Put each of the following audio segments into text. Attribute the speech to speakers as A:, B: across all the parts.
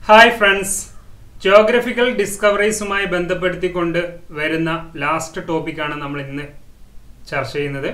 A: hi friends geographical ഡിസ്കവറീസുമായി ബന്ധപ്പെടുത്തിക്കൊണ്ട് വരുന്ന ലാസ്റ്റ് ടോപ്പിക്കാണ് നമ്മൾ ഇന്ന് ചർച്ച ചെയ്യുന്നത്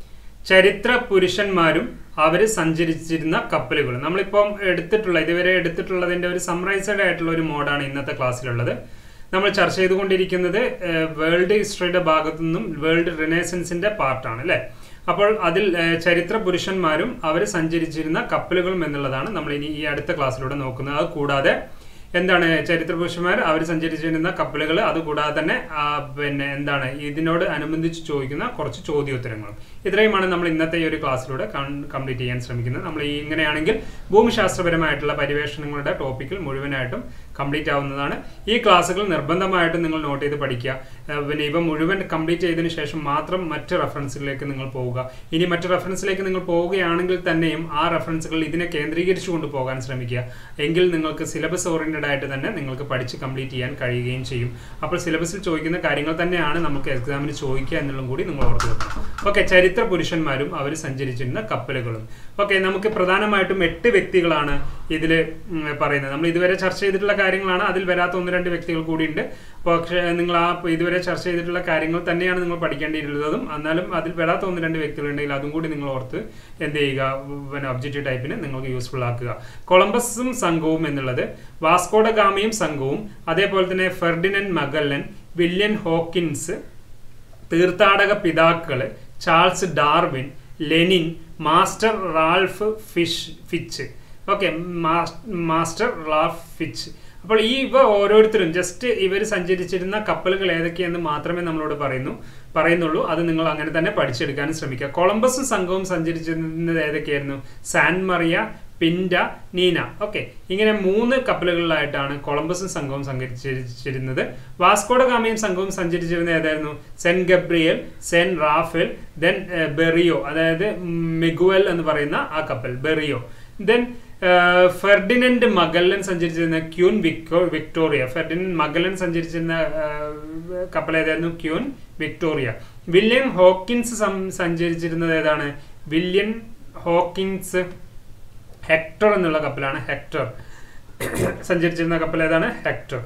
A: ചരിത്ര പുരുഷന്മാരും അവർ സഞ്ചരിച്ചിരുന്ന കപ്പലുകൾ നമ്മളിപ്പം എടുത്തിട്ടുള്ള ഇതുവരെ എടുത്തിട്ടുള്ളതിൻ്റെ ഒരു സമ്മറൈസ്ഡ് ആയിട്ടുള്ള ഒരു മോഡാണ് ഇന്നത്തെ ക്ലാസ്സിലുള്ളത് നമ്മൾ ചർച്ച ചെയ്തുകൊണ്ടിരിക്കുന്നത് വേൾഡ് ഹിസ്റ്ററിയുടെ ഭാഗത്തു നിന്നും വേൾഡ് റിനേസൻസിന്റെ പാർട്ടാണ് അല്ലേ അപ്പോൾ അതിൽ ഏഹ്, ചരിത്ര പുരുഷന്മാരും അവർ സഞ്ചരിച്ചിരുന്ന കപ്പലുകളും എന്നുള്ളതാണ് നമ്മൾ ഇനി ഈ അടുത്ത ക്ലാസ്സിലൂടെ നോക്കുന്നത് അത് കൂടാതെ എന്താണ് ചരിത്ര പുരുഷന്മാർ അവർ സഞ്ചരിച്ചിരുന്ന കപ്പലുകൾ അതുകൂടാതെ തന്നെ ആ, പിന്നെ എന്താണ് ഇതിനോട് അനുബന്ധിച്ച് ചോദിക്കുന്ന കുറച്ച് ചോദ്യോത്തരങ്ങളും ഇത്രയുമാണ് നമ്മൾ ഇന്നത്തെ ഈ ഒരു ക്ലാസ്സിലൂടെ കംപ്ലീറ്റ് ചെയ്യാൻ ശ്രമിക്കുന്നത് നമ്മൾ ഈ ഇങ്ങനെയാണെങ്കിൽ ഭൂമിശാസ്ത്രപരമായിട്ടുള്ള പര്യവേഷണങ്ങളുടെ ടോപ്പിക്കിൽ മുഴുവനായിട്ടും കംപ്ലീറ്റ് ആവുന്നതാണ് ഈ ക്ലാസ്സുകൾ നിർബന്ധമായിട്ടും നിങ്ങൾ നോട്ട് ചെയ്ത് പഠിക്കുക ആ, പിന്നെ ഇവ മുഴുവൻ കംപ്ലീറ്റ് ചെയ്തതിനു ശേഷം മാത്രം മറ്റ് റെഫറൻസുകളിലേക്ക് നിങ്ങൾ പോവുക ഇനി മറ്റ് റെഫറൻസിലേക്ക് നിങ്ങൾ പോവുകയാണെങ്കിൽ തന്നെയും ആ റെഫറൻസുകൾ ഇതിനെ കേന്ദ്രീകരിച്ചു കൊണ്ട് പോകാൻ ശ്രമിക്കുക എങ്കിൽ നിങ്ങൾക്ക് സിലബസ് ഓറിയന്റഡ് ആയിട്ട് തന്നെ നിങ്ങൾക്ക് പഠിച്ച് കംപ്ലീറ്റ് ചെയ്യാൻ കഴിയുകയും ചെയ്യും അപ്പോൾ സിലബസിൽ ചോദിക്കുന്ന കാര്യങ്ങൾ തന്നെയാണ് നമുക്ക് എക്സാമിന് ചോദിക്കുക എന്നുള്ളതും കൂടി നിങ്ങൾ ഓർത്ത് വെക്കണം ഓക്കെ ചരിത്ര പുരുഷന്മാരും അവർ സഞ്ചരിച്ചിരുന്ന കപ്പലുകളും ഓക്കെ നമുക്ക് പ്രധാനമായിട്ടും എട്ട് വ്യക്തികളാണ് ഇതിൽ പറയുന്നത് നമ്മൾ ഇതുവരെ ചർച്ച ചെയ്തിട്ടുള്ള കാര്യങ്ങളാണ് അതിൽ വരാത്ത ഒന്ന് രണ്ട് വ്യക്തികൾ കൂടിയുണ്ട് പക്ഷേ നിങ്ങൾ ആ ഇതുവരെ ചർച്ച ചെയ്തിട്ടുള്ള കാര്യങ്ങൾ തന്നെയാണ് നിങ്ങൾ പഠിക്കേണ്ടിയിട്ടുള്ളതും എന്നാലും അതിൽ വരാത്ത ഒന്ന് രണ്ട് വ്യക്തികളുണ്ടെങ്കിൽ അതും കൂടി നിങ്ങൾ ഓർത്ത് എന്ത് ചെയ്യുക പിന്നെ ഒബ്ജക്റ്റീവ് ടൈപ്പിന് നിങ്ങൾക്ക് യൂസ്ഫുൾ ആക്കുക കൊളംബസും സംഘവും എന്നുള്ളത് വാസ്കോഡ ഗാമയും സംഘവും അതേപോലെ തന്നെ ഫെർഡിനൻ മഗല്ലൻ വില്യൻ ഹോക്കിൻസ് തീർത്ഥാടക പിതാക്കള് Charles Darwin Lenin master Ralph fish Fitch okay master Ralph Fitch അപ്പോൾ ഈ ഇവ ഓരോരുത്തരും ജസ്റ്റ് ഇവർ സഞ്ചരിച്ചിരുന്ന കപ്പലുകൾ ഏതൊക്കെയെന്ന് മാത്രമേ നമ്മളോട് പറയുന്നു പറയുന്നുള്ളൂ അത് നിങ്ങൾ അങ്ങനെ തന്നെ പഠിച്ചെടുക്കാനും ശ്രമിക്കുക കൊളംബസും സംഘവും സഞ്ചരിച്ചിരുന്നത് ഏതൊക്കെയായിരുന്നു San Maria Pinta Nina okay ഇങ്ങനെ മൂന്ന് കപ്പലുകളിലായിട്ടാണ് കൊളംബസും സംഘവും സഞ്ചരിച്ചിരുന്നത് വാസ്കോഡ ഗാമയും സംഘവും സഞ്ചരിച്ചിരുന്നത് ഏതായിരുന്നു San Gabriel San Raphael then Berrio അതായത് മിഗുവൽ എന്ന് പറയുന്ന ആ കപ്പൽ ബെറിയോ ദെൻ ഫെർഡിനൻഡ് മഗല്ലൻ സഞ്ചരിച്ചിരുന്ന ക്യൂൻ വിക്ടോ വിക്ടോറിയ ഫെർഡിനൻഡ് മഗല്ലൻ സഞ്ചരിച്ചിരുന്ന ആ, കപ്പൽ ഏതായിരുന്നു ക്യൂൻ വിക്ടോറിയ വില്യം ഹോക്കിൻസ് സം- സഞ്ചരിച്ചിരുന്നത് ഏതാണ് വില്യം ഹോക്കിൻസ് ഹെക്ടർ എന്നുള്ള കപ്പലാണ് ഹെക്ടർ സഞ്ചരിച്ചിരുന്ന കപ്പൽ ഏതാണ് ഹെക്ടർ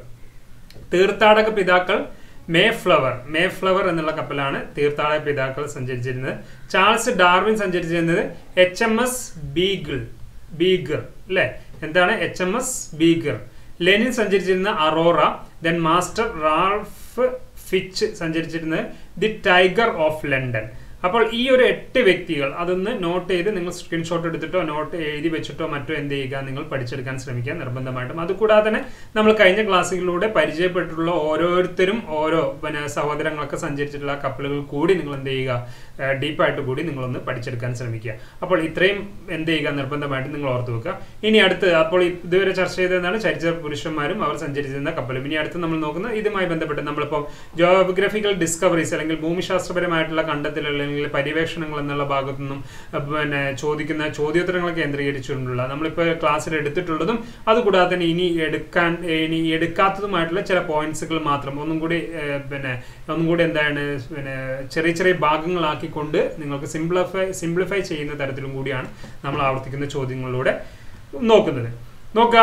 A: തീർത്ഥാടക പിതാക്കൾ മേ ഫ്ലവർ മേ ഫ്ലവർ എന്നുള്ള കപ്പലാണ് തീർത്ഥാടക പിതാക്കൾ സഞ്ചരിച്ചിരുന്നത് ചാൾസ് ഡാർവിൻ സഞ്ചരിച്ചിരുന്നത് H M S Beagle Beagle അല്ലെ എന്താണ് H M S Beagle Lenin സഞ്ചരിച്ചിരുന്ന Aurora then master Ralph Fitch സഞ്ചരിച്ചിരുന്നത് ദി ടൈഗർ ഓഫ് ലണ്ടൻ അപ്പോൾ ഈ ഒരു എട്ട് വ്യക്തികൾ അതൊന്ന് നോട്ട് ചെയ്ത് നിങ്ങൾ സ്ക്രീൻഷോട്ട് എടുത്തിട്ടോ നോട്ട് എഴുതി വെച്ചിട്ടോ മറ്റോ എന്ത് ചെയ്യുക നിങ്ങൾ പഠിച്ചെടുക്കാൻ ശ്രമിക്കുക നിർബന്ധമായിട്ടും അതുകൂടാതെ തന്നെ നമ്മൾ കഴിഞ്ഞ ക്ലാസ്സുകളിലൂടെ പരിചയപ്പെട്ടിട്ടുള്ള ഓരോരുത്തരും ഓരോ പിന്നെ സഹോദരങ്ങളൊക്കെ സഞ്ചരിച്ചിട്ടുള്ള കപ്പലുകൾ കൂടി നിങ്ങൾ എന്ത് ചെയ്യുക ഡീപ്പായിട്ട് കൂടി നിങ്ങളൊന്ന് പഠിച്ചെടുക്കാൻ ശ്രമിക്കുക അപ്പോൾ ഇത്രയും എന്ത് ചെയ്യുക നിർബന്ധമായിട്ട് നിങ്ങൾ ഓർത്ത് വെക്കുക ഇനി അടുത്ത് അപ്പോൾ ഇതുവരെ ചർച്ച ചെയ്തതാണ് ചരിത്ര പുരുഷന്മാരും അവർ സഞ്ചരിച്ചിരുന്ന കപ്പലും ഇനി അടുത്ത് നമ്മൾ നോക്കുന്നത് ഇതുമായി ബന്ധപ്പെട്ട് നമ്മളിപ്പോൾ ജോഗ്രഫിക്കൽ ഡിസ്കവറീസ് അല്ലെങ്കിൽ ഭൂമിശാസ്ത്രപരമായിട്ടുള്ള കണ്ടെത്തലുകൾ അല്ലെങ്കിൽ പര്യവേഷണങ്ങൾ എന്നുള്ള ഭാഗത്തു നിന്നും അഹ് പിന്നെ ചോദിക്കുന്ന ചോദ്യോത്തരങ്ങൾ കേന്ദ്രീകരിച്ചുകൊണ്ടുള്ള നമ്മളിപ്പോൾ ക്ലാസ്സിൽ എടുത്തിട്ടുള്ളതും അതുകൂടാതെ തന്നെ ഇനി എടുക്കാൻ ഇനി എടുക്കാത്തതുമായിട്ടുള്ള ചില പോയിന്റ്സുകൾ മാത്രം ഒന്നും കൂടി ഏഹ്, പിന്നെ ഒന്നും കൂടി എന്താണ് പിന്നെ ചെറിയ ചെറിയ ഭാഗങ്ങളാക്കിക്കൊണ്ട് നിങ്ങൾക്ക് സിംപ്ലിഫൈ സിംപ്ലിഫൈ ചെയ്യുന്ന തരത്തിലും കൂടിയാണ് നമ്മൾ ആവർത്തിക്കുന്ന ചോദ്യങ്ങളിലൂടെ നോക്കുന്നത് നോക്കുക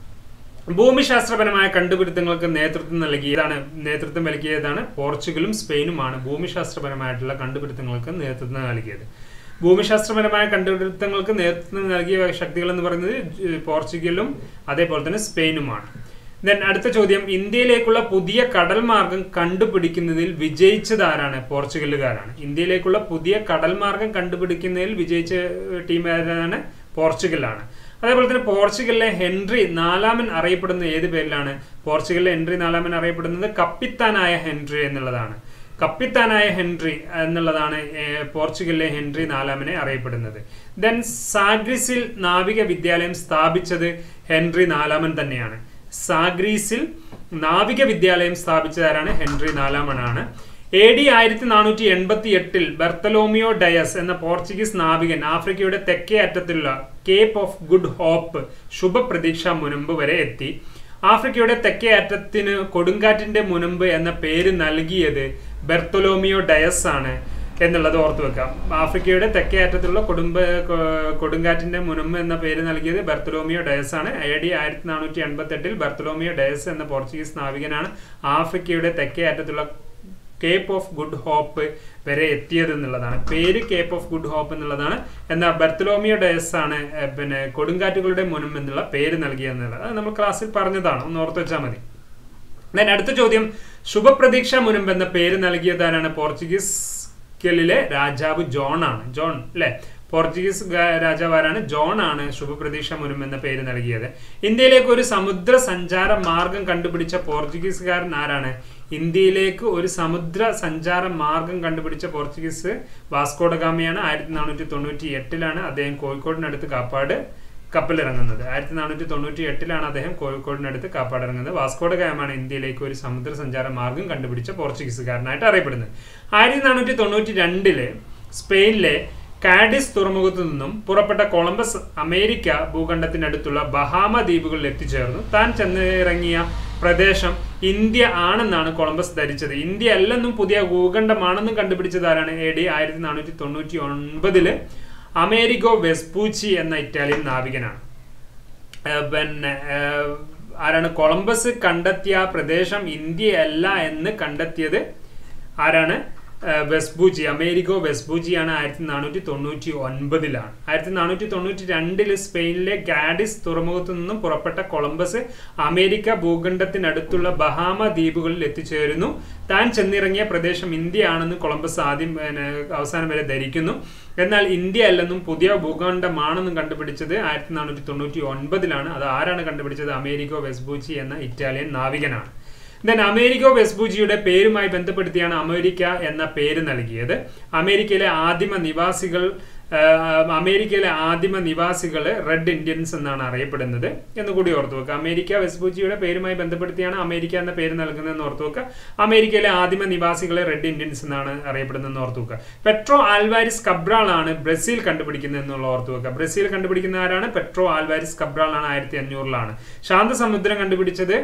A: ഭൂമിശാസ്ത്രപരമായ കണ്ടുപിടുത്തങ്ങൾക്ക് നേതൃത്വം നൽകിയതാണ് നേതൃത്വം നൽകിയതാണ് പോർച്ചുഗലും സ്പെയിനുമാണ് ഭൂമിശാസ്ത്രപരമായിട്ടുള്ള കണ്ടുപിടുത്തങ്ങൾക്ക് നേതൃത്വം നൽകിയത് ഭൂമിശാസ്ത്രപരമായ കണ്ടുപിടുത്തങ്ങൾക്ക് നേതൃത്വം നൽകിയ ശക്തികൾ എന്ന് പറയുന്നത് ജ്- പോർച്ചുഗലും അതേപോലെ തന്നെ സ്പെയിനുമാണ് ദെൻ അടുത്ത ചോദ്യം ഇന്ത്യയിലേക്കുള്ള പുതിയ കടൽ മാർഗം കണ്ടുപിടിക്കുന്നതിൽ വിജയിച്ചത് ആരാണ് പോർച്ചുഗലുകാരാണ് ഇന്ത്യയിലേക്കുള്ള പുതിയ കടൽ മാർഗം കണ്ടുപിടിക്കുന്നതിൽ വിജയിച്ച ടീം ഏതാണ് പോർച്ചുഗലാണ് അതേപോലെ തന്നെ പോർച്ചുഗലിലെ ഹെൻറി നാലാമൻ അറിയപ്പെടുന്ന ഏത് പേരിലാണ് പോർച്ചുഗലിലെ ഹെൻറി നാലാമൻ അറിയപ്പെടുന്നത് കപ്പിത്താനായ ഹെൻറി എന്നുള്ളതാണ് കപ്പിത്താനായ ഹെൻറി എന്നുള്ളതാണ് ഏർ, പോർച്ചുഗലിലെ ഹെൻറി നാലാമനെ അറിയപ്പെടുന്നത് ദെൻ സാഗ്രിസിൽ നാവിക വിദ്യാലയം സ്ഥാപിച്ചത് ഹെൻറി നാലാമൻ തന്നെയാണ് സാഗ്രീസിൽ നാവിക വിദ്യാലയം സ്ഥാപിച്ചതാരാണ് ഹെൻറി നാലാമനാണ് എ ഡി ആയിരത്തി നാനൂറ്റി എൺപത്തി എട്ടിൽ ബർത്തലോമിയോ ഡയസ് എന്ന പോർച്ചുഗീസ് നാവികൻ ആഫ്രിക്കയുടെ തെക്കേ അറ്റത്തുള്ള കേപ്പ് ഓഫ് ഗുഡ് ഹോപ്പ് ശുഭപ്രതീക്ഷ മുനമ്പ് വരെ എത്തി ആഫ്രിക്കയുടെ തെക്കേ അറ്റത്തിന് കൊടുങ്കാറ്റിന്റെ മുനമ്പ് എന്ന പേര് നൽകിയത് ബെർത്തലോമിയോ ഡയസ് ആണ് എന്നുള്ളത് ഓർത്തു വെക്കാം ആഫ്രിക്കയുടെ തെക്കേ അറ്റത്തുള്ള കൊടുമ്പ കൊ- കൊടുങ്കാറ്റിന്റെ മുനമ്പ് എന്ന പേര് നൽകിയത് ബർത്തലോമിയോ ഡയസ് ആണ് എ ഡി ആയിരത്തി നാനൂറ്റി എൺപത്തി എട്ടിൽ ബർത്തലോമിയോ ഡയസ് എന്ന പോർച്ചുഗീസ് നാവികനാണ് ആഫ്രിക്കയുടെ തെക്കേ അറ്റത്തുള്ള കേപ്പ് ഓഫ് ഗുഡ് ഹോപ്പ് വരെ എത്തിയത് എന്നുള്ളതാണ് പേര് കേപ്പ് ഓഫ് ഗുഡ് ഹോപ്പ് എന്നുള്ളതാണ് എന്നാൽ ബർത്തലോമിയോ ഡയസ് ആണ് ഏഹ്, പിന്നെ കൊടുങ്കാറ്റുകളുടെ മുനം എന്നുള്ള പേര് നൽകിയെന്നുള്ളത് അത് നമ്മൾ ക്ലാസ്സിൽ പറഞ്ഞതാണ് ഒന്ന് ഓർത്ത് വെച്ചാൽ മതി ദെൻ അടുത്ത ചോദ്യം ശുഭപ്രതീക്ഷ മുൻപ് എന്ന പേര് നൽകിയതാരാണ് പോർച്ചുഗീസ് കെല്ലിലെ രാജാവ് ജോൺ ആണ് ജോൺ അല്ലെ പോർച്ചുഗീസ് ഗ- രാജാവാരാണ് ജോൺ ആണ് ശുഭപ്രതീക്ഷ മുനും എന്ന പേര് നൽകിയത് ഇന്ത്യയിലേക്ക് ഒരു സമുദ്ര സഞ്ചാര മാർഗം കണ്ടുപിടിച്ച പോർച്ചുഗീസുകാരൻ ആരാണ് ഇന്ത്യയിലേക്ക് ഒരു സമുദ്ര സഞ്ചാര മാർഗം കണ്ടുപിടിച്ച പോർച്ചുഗീസ് വാസ്കോഡഗാമിയാണ് ആയിരത്തി നാനൂറ്റി തൊണ്ണൂറ്റി എട്ടിലാണ് അദ്ദേഹം കോഴിക്കോടിനടുത്ത് കാപ്പാട് കപ്പലിറങ്ങുന്നത് ആയിരത്തി നാനൂറ്റി തൊണ്ണൂറ്റി എട്ടിലാണ് അദ്ദേഹം കോഴിക്കോടിനടുത്ത് കാപ്പാടിറങ്ങുന്നത് വാസ്കോഡ ഗാമാണ് ഇന്ത്യയിലേക്ക് ഒരു സമുദ്ര സഞ്ചാര മാർഗം കണ്ടുപിടിച്ച പോർച്ചുഗീസുകാരനായിട്ട് അറിയപ്പെടുന്നത് ആയിരത്തി നാനൂറ്റി തൊണ്ണൂറ്റി രണ്ടില് സ്പെയിനിലെ കാഡിസ് തുറമുഖത്തു നിന്നും പുറപ്പെട്ട കൊളംബസ് അമേരിക്ക ഭൂഖണ്ഡത്തിനടുത്തുള്ള ബഹാമ ദ്വീപുകളിൽ എത്തിച്ചേർന്നു താൻ ചെന്നിറങ്ങിയ പ്രദേശം ഇന്ത്യ ആണെന്നാണ് കൊളംബസ് ധരിച്ചത് ഇന്ത്യ അല്ലെന്നും പുതിയ ഭൂഖണ്ഡമാണെന്നും കണ്ടുപിടിച്ചത് ആരാണ് എ ഡി ആയിരത്തി നാനൂറ്റി തൊണ്ണൂറ്റി ഒൻപതില് അമേരിഗോ വെസ്പൂച്ചി എന്ന ഇറ്റാലിയൻ നാവികനാണ് ഏഹ് പിന്നെ ഏഹ് ആരാണ് കൊളംബസ് കണ്ടെത്തിയ ആ പ്രദേശം ഇന്ത്യയല്ല എന്ന് കണ്ടെത്തിയത് ആരാണ് ഏഹ് വെസ്പൂച്ചി അമേരിക്കോ വെസ്പൂച്ചിയാണ് ആയിരത്തി നാനൂറ്റി തൊണ്ണൂറ്റി ഒൻപതിലാണ് ആയിരത്തി നാനൂറ്റി തൊണ്ണൂറ്റി രണ്ടില് സ്പെയിനിലെ ഗാഡിസ് തുറമുഖത്തു നിന്നും പുറപ്പെട്ട കൊളംബസ് അമേരിക്ക ഭൂഖണ്ഡത്തിനടുത്തുള്ള ബഹാമ ദ്വീപുകളിൽ എത്തിച്ചേരുന്നു താൻ ചെന്നിറങ്ങിയ പ്രദേശം ഇന്ത്യയാണെന്ന് കൊളംബസ് ആദ്യം പിന്നെ, അവസാനം വരെ ധരിക്കുന്നു എന്നാൽ ഇന്ത്യ അല്ലെന്നും പുതിയ ഭൂഖണ്ഡമാണെന്നും കണ്ടുപിടിച്ചത് ആയിരത്തി നാനൂറ്റി തൊണ്ണൂറ്റി ഒൻപതിലാണ് അത് ആരാണ് കണ്ടുപിടിച്ചത് അമേരിക്കോ വെസ്ബൂച്ചി എന്ന ഇറ്റാലിയൻ നാവികനാണ് ദെൻ അമേരിക്കോ വെസ്ബൂജിയുടെ പേരുമായി ബന്ധപ്പെടുത്തിയാണ് അമേരിക്ക എന്ന പേര് നൽകിയത് അമേരിക്കയിലെ ആദിമ നിവാസികൾ ആ, അമേരിക്കയിലെ ആദിമ നിവാസികൾ റെഡ് ഇന്ത്യൻസ് എന്നാണ് അറിയപ്പെടുന്നത് എന്ന് കൂടി ഓർത്തു വെക്കുക അമേരിക്ക വെസ്ബൂജിയുടെ പേരുമായി ബന്ധപ്പെടുത്തിയാണ് അമേരിക്ക എന്ന പേര് നൽകുന്നതെന്ന് ഓർത്തു വെക്കുക അമേരിക്കയിലെ ആദിമ നിവാസികളെ റെഡ് ഇന്ത്യൻസ് എന്നാണ് അറിയപ്പെടുന്നതെന്ന് ഓർത്തു വെക്കുക പെട്രോ ആൽവാരിസ് കബ്രാൾ ആണ് ബ്രസീൽ കണ്ടുപിടിക്കുന്നത് എന്നുള്ള ഓർത്തു വെക്കുക ബ്രസീൽ കണ്ടുപിടിക്കുന്ന ആരാണ് പെട്രോ ആൽവാരിസ് കബ്രാൾ ആണ് ആയിരത്തി അഞ്ഞൂറിലാണ് ശാന്തസമുദ്രം കണ്ടുപിടിച്ചത്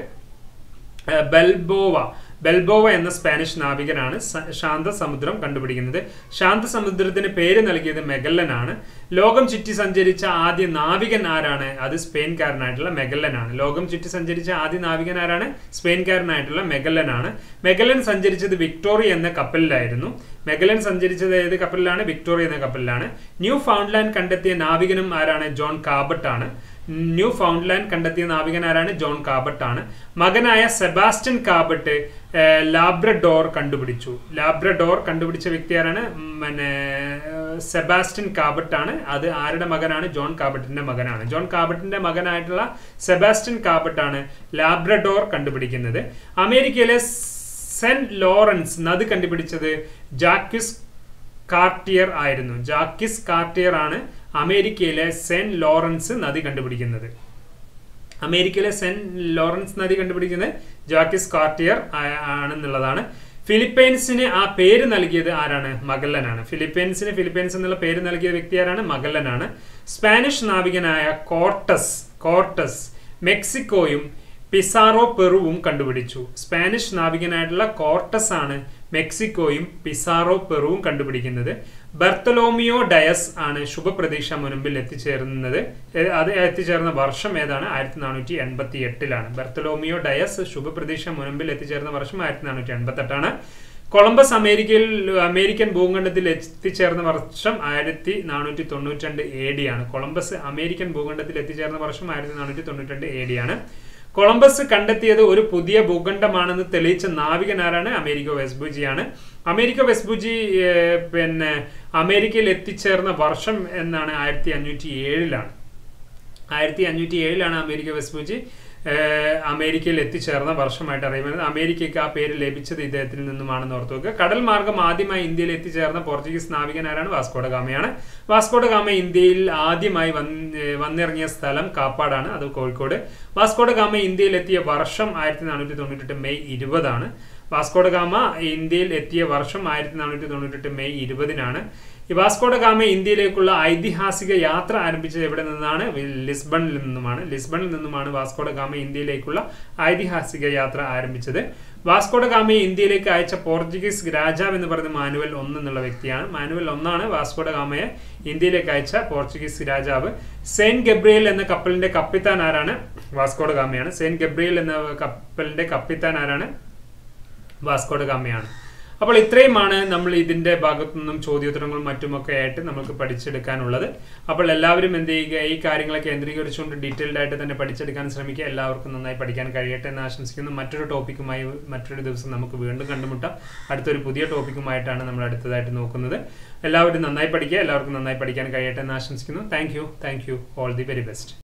A: ഏഹ് ബെൽബോവ ബെൽബോവ എന്ന സ്പാനിഷ് നാവികനാണ് സ- ശാന്തസമുദ്രം കണ്ടുപിടിക്കുന്നത് ശാന്തസമുദ്രത്തിന് പേര് നൽകിയത് മെഗല്ലനാണ് ലോകം ചുറ്റി സഞ്ചരിച്ച ആദ്യ നാവികൻ ആരാണ് അത് സ്പെയിൻകാരനായിട്ടുള്ള മെഗല്ലനാണ് ലോകം ചുറ്റി സഞ്ചരിച്ച ആദ്യ നാവികൻ ആരാണ് സ്പെയിൻകാരനായിട്ടുള്ള മെഗല്ലനാണ് മെഗല്ലൻ സഞ്ചരിച്ചത് വിക്ടോറിയ എന്ന കപ്പലിലായിരുന്നു മെഗലൻ സഞ്ചരിച്ചത് ഏത് കപ്പലിലാണ് വിക്ടോറിയ എന്ന കപ്പലിലാണ് ന്യൂ ഫൗണ്ട്ലാൻഡ് കണ്ടെത്തിയ നാവികനും ആരാണ് ജോൺ കാബട്ട് ആണ് ന്യൂ ഫൗണ്ട്ലാൻഡ് കണ്ടെത്തിയ നാവികൻ ആരാണ് ജോൺ കാബട്ട് ആണ് മകനായ സെബാസ്റ്റ്യൻ കാബട്ട് ഏഹ്, ലാബ്രഡോർ കണ്ടുപിടിച്ചു ലാബ്രഡോർ കണ്ടുപിടിച്ച വ്യക്തി ആരാണ് ഉം, പിന്നെ ഏഹ്, സെബാസ്റ്റ്യൻ കാബട്ട് ആണ് അത് ആരുടെ മകനാണ് ജോൺ കാബട്ടിന്റെ മകനാണ് ജോൺ കാബട്ടിന്റെ മകനായിട്ടുള്ള സെബാസ്റ്റ്യൻ കാബട്ട് ആണ് ലാബ്രഡോർ കണ്ടുപിടിക്കുന്നത് അമേരിക്കയിലെ സെന്റ് ലോറൻസ് നദി കണ്ടുപിടിച്ചത് ജാക്വിസ് കാർട്ടിയർ ആയിരുന്നു ജാക്കിസ് കാർട്ടിയർ ആണ് അമേരിക്കയിലെ സെന്റ് ലോറൻസ് നദി കണ്ടുപിടിക്കുന്നത് അമേരിക്കയിലെ സെന്റ് ലോറൻസ് നദി കണ്ടുപിടിക്കുന്നത് ജാക്കിസ് കാർട്ടിയർ ആ- ആണെന്നുള്ളതാണ് ഫിലിപ്പൈൻസിന് ആ പേര് നൽകിയത് ആരാണ് മഗല്ലനാണ് ഫിലിപ്പൈൻസിന് ഫിലിപ്പൈൻസ് എന്നുള്ള പേര് നൽകിയ വ്യക്തി ആരാണ് മഗല്ലനാണ് സ്പാനിഷ് നാവികനായ കോർട്ടസ് കോർട്ടസ് മെക്സിക്കോയും പിസാറോ പെറുവും കണ്ടുപിടിച്ചു സ്പാനിഷ് നാവികനായിട്ടുള്ള കോർട്ടസ് ആണ് മെക്സിക്കോയും പിസാറോ പെറുവും കണ്ടുപിടിക്കുന്നത് ബർത്തലോമിയോ ഡയസ് ആണ് ശുഭപ്രതീക്ഷ മുൻപിൽ എത്തിച്ചേർന്നത് ഏ, അത് എത്തിച്ചേർന്ന വർഷം ഏതാണ് ആയിരത്തി നാനൂറ്റി എൺപത്തി എട്ടിലാണ് ബർത്തലോമിയോ ഡയസ് ശുഭപ്രതീക്ഷ മുൻപിൽ എത്തിച്ചേർന്ന വർഷം ആയിരത്തി നാനൂറ്റി എൺപത്തി എട്ടാണ് കൊളംബസ് അമേരിക്കയിൽ അമേരിക്കൻ ഭൂഖണ്ഡത്തിൽ എത്തിച്ചേർന്ന വർഷം ആയിരത്തി നാനൂറ്റി തൊണ്ണൂറ്റി രണ്ട് എ ഡി ആണ് കൊളംബസ് അമേരിക്കൻ ഭൂഖണ്ഡത്തിൽ എത്തിച്ചേർന്ന വർഷം ആയിരത്തി നാനൂറ്റി തൊണ്ണൂറ്റി രണ്ട് എ ഡി ആണ് കൊളംബസ് കണ്ടെത്തിയത് ഒരു പുതിയ ഭൂഖണ്ഡമാണെന്ന് തെളിയിച്ച നാവികൻ ആരാണ് അമേരിക്കോ വെസ്ബുജിയാണ് അമേരിക്കോ വെസ്ബുജി ഏഹ്, പിന്നെ അമേരിക്കയിൽ എത്തിച്ചേർന്ന വർഷം എന്നാണ് ആയിരത്തി അഞ്ഞൂറ്റി ഏഴിലാണ് ആയിരത്തി അഞ്ഞൂറ്റി ഏഴിലാണ് അമേരിക്ക വെസ്ബുജി ഏഹ്, അമേരിക്കയിൽ എത്തിച്ചേർന്ന വർഷമായിട്ട് അറിയുന്നത് അമേരിക്കയ്ക്ക് ആ പേര് ലഭിച്ചത് ഇദ്ദേഹത്തിൽ നിന്നുമാണെന്ന് ഓർത്തു വെക്കുക കടൽ മാർഗം ആദ്യമായി ഇന്ത്യയിൽ എത്തിച്ചേർന്ന പോർച്ചുഗീസ് നാവികൻ ആരാണ് വാസ്കോഡ ഗാമയാണ് വാസ്കോഡ ഗാമ ഇന്ത്യയിൽ ആദ്യമായി വന്ന് ഏഹ്, വന്നിറങ്ങിയ സ്ഥലം കാപ്പാടാണ് അത് കോഴിക്കോട് വാസ്കോഡ ഗാമ ഇന്ത്യയിൽ എത്തിയ വർഷം ആയിരത്തി നാനൂറ്റി തൊണ്ണൂറ്റെട്ട് മെയ് ഇരുപതാണ് വാസ്കോഡ ഗാമ ഇന്ത്യയിൽ എത്തിയ വർഷം ആയിരത്തി നാനൂറ്റി തൊണ്ണൂറ്റെട്ട് മെയ് ഇരുപതിനാണ് ഈ വാസ്കോഡ ഗാമ ഇന്ത്യയിലേക്കുള്ള ഐതിഹാസിക യാത്ര ആരംഭിച്ചത് എവിടെ നിന്നാണ് ലിസ്ബണിൽ നിന്നുമാണ് ലിസ്ബണിൽ നിന്നുമാണ് വാസ്കോഡ ഗാമ ഇന്ത്യയിലേക്കുള്ള ഐതിഹാസിക യാത്ര ആരംഭിച്ചത് വാസ്കോഡ ഗാമയെ ഇന്ത്യയിലേക്ക് അയച്ച പോർച്ചുഗീസ് രാജാവ് എന്ന് പറയുന്ന മാനുവൽ ഒന്ന് എന്നുള്ള വ്യക്തിയാണ് മാനുവൽ ഒന്നാണ് വാസ്കോഡ ഗാമയെ ഇന്ത്യയിലേക്ക് അയച്ച പോർച്ചുഗീസ് രാജാവ് സെയിന്റ് ഗബ്രിയൽ എന്ന കപ്പലിന്റെ കപ്പിത്താൻ ആരാണ് വാസ്കോഡ ഗാമയാണ് സെയിന്റ് ഗബ്രിയൽ എന്ന കപ്പലിന്റെ കപ്പിത്താൻ ആരാണ് വാസ്കോഡ ഗാമയാണ് അപ്പോൾ ഇത്രയുമാണ് നമ്മൾ ഇതിന്റെ ഭാഗത്തു നിന്നും ചോദ്യോത്തരങ്ങളും മറ്റുമൊക്കെ ആയിട്ട് നമുക്ക് പഠിച്ചെടുക്കാനുള്ളത് അപ്പോൾ എല്ലാവരും എന്ത് ചെയ്യുക ഈ കാര്യങ്ങളെ കേന്ദ്രീകരിച്ചുകൊണ്ട് ഡീറ്റെയിൽഡ് ആയിട്ട് തന്നെ പഠിച്ചെടുക്കാൻ ശ്രമിക്കുക എല്ലാവർക്കും നന്നായി പഠിക്കാൻ കഴിയട്ടെ എന്ന് ആശംസിക്കുന്നു മറ്റൊരു ടോപ്പിക്കുമായി മറ്റൊരു ദിവസം നമുക്ക് വീണ്ടും കണ്ടുമുട്ടാം അടുത്തൊരു പുതിയ ടോപ്പിക്കുമായിട്ടാണ് നമ്മൾ അടുത്തതായിട്ട് നോക്കുന്നത് എല്ലാവരും നന്നായി പഠിക്കുക എല്ലാവർക്കും നന്നായി പഠിക്കാൻ കഴിയട്ടെ എന്ന് ആശംസിക്കുന്നു thank you thank you all the very best